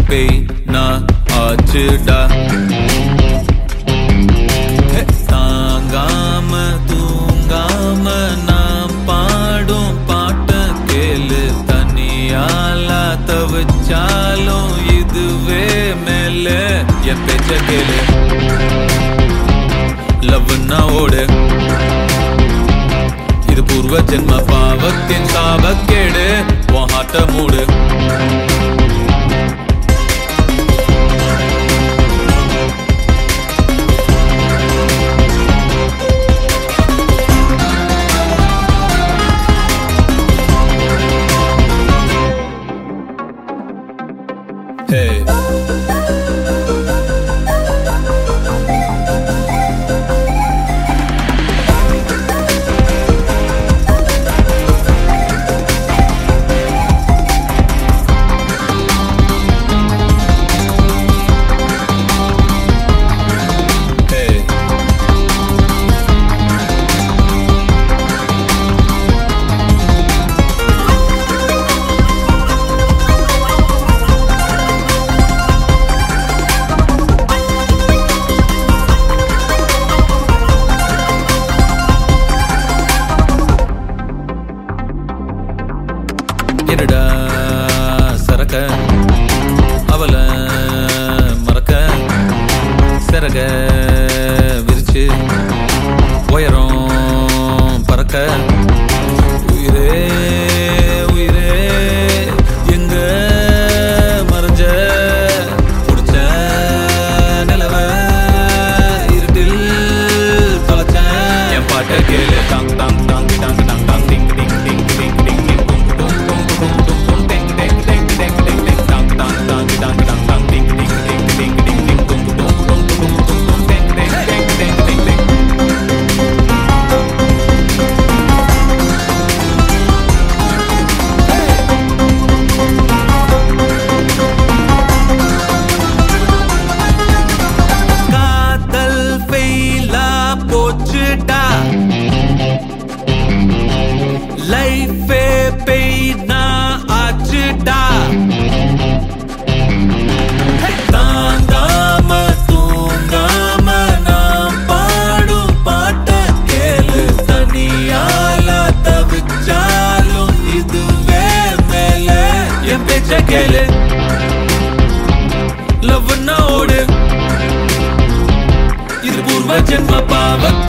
பேய் நான் ஆச்சுடா ஹே, தாங்காம தூங்காம நான் பாடும் பாட்ட கேளு தனியால தவிச்சாலும் இதுவே மேல என் பேச்ச கேளு லவ்னா ஓடு இது பூர்வ ஜென்ம பாவத்தின் சாபக்கேடு உன் ஹாட்ட மூடு Hey. Hey. என்னடா சரக்க அவள மறக்க சிறக விரிச்சு உயரம் பறக்க உயிரே உயிரே எங்க மறைஞ்ச புடிச்ச நிலவ இருட்டில் தொலைச்ச என் பாட்ட கேளு தாங் தாங் தாங் தாங் தாங் தாங் டிங் டிங் டிங் டிங் டிங் டிங் டும் டும் டும் டும் டும் டும் டிங் டிங் டிங் டிங் டிங் டிங் தாங் தாங் தாங் தாங் தாங் தாங் டிங் டிங் டிங் டிங் டிங் டிங் டும் டும் டும் டும் டும் டும் டிங் டிங் டிங் டிங் டிங் டிங் காதல் ஃபெயிலா போச்சுடா லைஃபே பெய்னா ஆச்சுடா தாங்காம தூங்காம நாம் பாடும் பாட்ட கேளு தனியால தவிச்சாலும் இதுவே மேல என் பேச்ச கேளு லவ்னா ஓடு இது பூர்வ ஜென்ம பாவ